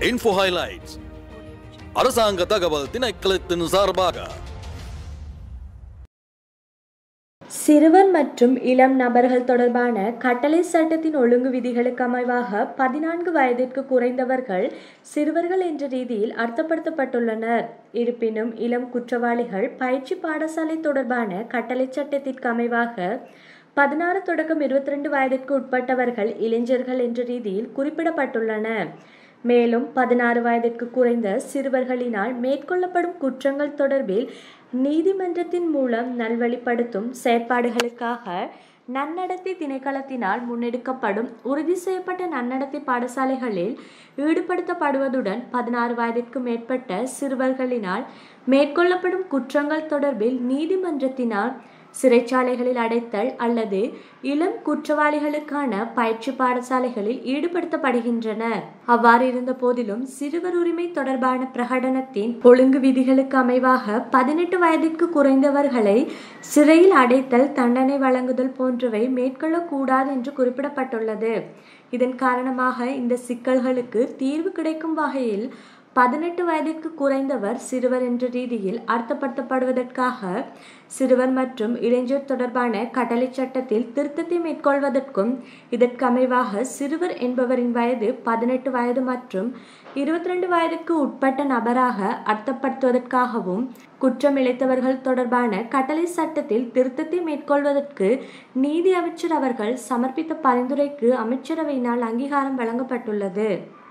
info highlights அரசாங்க தகவல் திணைக்களத்தின் சார்பாக சிறுவர் மற்றும் இளம் நபர்கள் தொடர்பான கட்டளை சட்டத்தின் ஒழுங்கு விதிகளுக்கு அமைவாக பதினான்கு வயதிற்கு குறைந்தவர்கள் சிறுவர்கள் என்ற ரீதியில் அர்த்தப்படுத்தப்பட்டுள்ளனர் இருப்பினும் இளம் குற்றவாளிகள் பயிற்சி பாடசாலை தொடர்பான கட்டளை சட்டத்திற்கு அமைவாக பதினாறு தொடக்கம் இருபத்தி ரெண்டு வயதிற்கு உட்பட்டவர்கள் இளைஞர்கள் என்ற ரீதியில் குறிப்பிடப்பட்டுள்ளன மேலும் பதினாறு வயதிற்கு குறைந்த சிறுவர்களினால் மேற்கொள்ளப்படும் குற்றங்கள் தொடர்பில் நீதிமன்றத்தின் மூலம் நல்வழிப்படுத்தும் செயற்பாடுகளுக்காக நன்னடத்தை திணைக்களத்தினால் முன்னெடுக்கப்படும் உறுதி செய்யப்பட்ட நன்னடத்தை பாடசாலைகளில் ஈடுபடுத்தப்படுவதுடன் பதினாறு வயதிற்கு மேற்பட்ட சிறுவர்களினால் மேற்கொள்ளப்படும் குற்றங்கள் தொடர்பில் நீதிமன்றத்தினால் சிறைச்சாலைகளில் அடைத்தல் அல்லது இளம் குற்றவாளிகளுக்கான பயிற்சி பாடசாலைகளில் ஈடுபடுத்தப்படுகின்றன அவ்வாறு இருந்த போதிலும் சிறுவர் உரிமை தொடர்பான பிரகடனத்தின் ஒழுங்கு விதிகளுக்கு அமைவாக பதினெட்டு வயதிற்கு குறைந்தவர்களை சிறையில் அடைத்தல் தண்டனை வழங்குதல் போன்றவை மேற்கொள்ளக்கூடாது என்று குறிப்பிடப்பட்டுள்ளது இதன் காரணமாக இந்த சிக்கல்களுக்கு தீர்வு கிடைக்கும் வகையில் பதினெட்டு வயதிற்கு குறைந்தவர் சிறுவர் என்ற ரீதியில் அர்த்தப்படுத்தப்படுவதற்காக சிறுவர் மற்றும் இளைஞர் தொடர்பான கட்டளை சட்டத்தில் திருத்தத்தை மேற்கொள்வதற்கும் இதற்கு அமைவாக சிறுவர் என்பவரின் வயது பதினெட்டு வயது மற்றும் இருபத்தி ரெண்டு வயதுக்கு உட்பட்ட நபராக அர்த்தப்படுத்துவதற்காகவும் குற்றம் இழைத்தவர்கள் தொடர்பான கட்டளை சட்டத்தில் திருத்தத்தை மேற்கொள்வதற்கு நீதி அமைச்சர் அவர்கள் சமர்ப்பித்த பரிந்துரைக்கு அமைச்சரவையினால் அங்கீகாரம் வழங்கப்பட்டுள்ளது